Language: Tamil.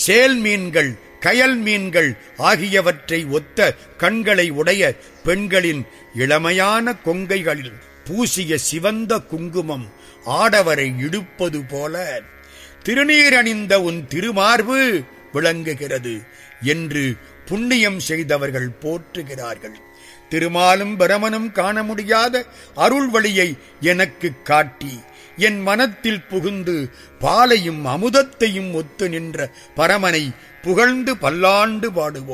சேல் மீன்கள் கயல் மீன்கள் ஆகியவற்றை ஒத்த கண்களை உடைய பெண்களின் இளமையான கொங்கைகளில் பூசிய சிவந்த குங்குமம் ஆடவரை இழுப்பது போல திருநீர் அணிந்த உன் திருமார்பு விளங்குகிறது என்று புண்ணியம் செய்தவர்கள் போற்றுகிறார்கள் திருமாலும் பிரமனும் காண முடியாத அருள் வழியை எனக்கு காட்டி என் மனத்தில் புகுந்து பாலையும் அமுதத்தையும் ஒத்து நின்ற பரமனை புகழ்ந்து பல்லாண்டு பாடுவோம்